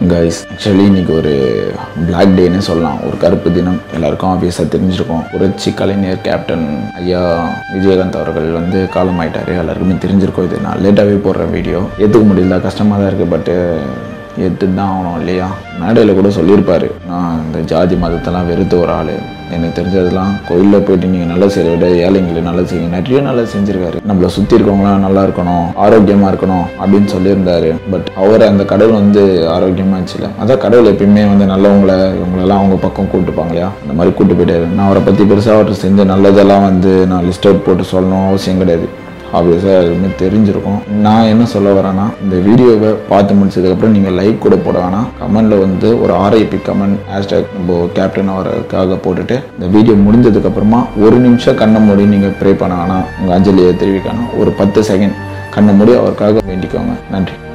guys actually இன்னைக்கு ஒரு black டேன்னு சொல்லலாம் ஒரு கருப்பு தினம் எல்லாருக்கும் ஆப்வியஸாக தெரிஞ்சிருக்கும் புரட்சி கலைஞர் கேப்டன் ஐயா விஜயகாந்த் அவர்கள் வந்து காலமாயிட்டாரு எல்லாருக்குமே தெரிஞ்சிருக்கும் இது நான் லேட்டாகவே போடுற வீடியோ ஏற்றுக்க முடியல கஷ்டமாக தான் இருக்குது பட்டு ஏற்று தான் ஆகணும் இல்லையா மேடையில் கூட சொல்லியிருப்பாரு நான் இந்த ஜாதி மதத்தெல்லாம் வெறுத்த ஒரு ஆள் எனக்கு தெரிஞ்சதெல்லாம் கோயிலில் போயிட்டு நீங்கள் நல்லது செய்கிற விட ஏழைங்களுக்கு நல்லது செய்யுங்க நிறைய நல்லது செஞ்சிருக்காரு நம்மளை சுற்றி இருக்கவங்களாம் நல்லா இருக்கணும் ஆரோக்கியமாக இருக்கணும் அப்படின்னு சொல்லியிருந்தாரு பட் அவர் அந்த கடவுள் வந்து ஆரோக்கியமாக இருந்துச்சுல அதான் கடவுள் எப்பயுமே வந்து நல்லவங்களை இவங்களெல்லாம் அவங்க பக்கம் கூப்பிட்டுப்பாங்க இல்லையா அந்த மாதிரி கூப்பிட்டு போயிட்டாரு நான் அவரை பற்றி பெருசாக அவர்கிட்ட செஞ்ச நல்லதெல்லாம் வந்து நான் லிஸ்ட் அவுட் போட்டு சொல்லணும் அவசியம் கிடையாது ஆப்வியஸாக எல்லாருமே தெரிஞ்சிருக்கும் நான் என்ன சொல்ல வரேன்னா இந்த வீடியோவை பார்த்து முடிச்சதுக்கப்புறம் நீங்கள் லைக் கூட போட வேணாம் கமெண்டில் வந்து ஒரு ஆர்ஐபி கமெண்ட் ஹேஷ்டேக் நம்ம கேப்டன் அவருக்காக போட்டுட்டு இந்த வீடியோ முடிஞ்சதுக்கப்புறமா ஒரு நிமிஷம் கண்ணை மூடி நீங்கள் ப்ரே பண்ண வேணாம் உங்கள் அஞ்சலியை தெரிவிக்கணும் ஒரு பத்து செகண்ட் கண்ணை மூடி அவருக்காக வேண்டிக்கோங்க நன்றி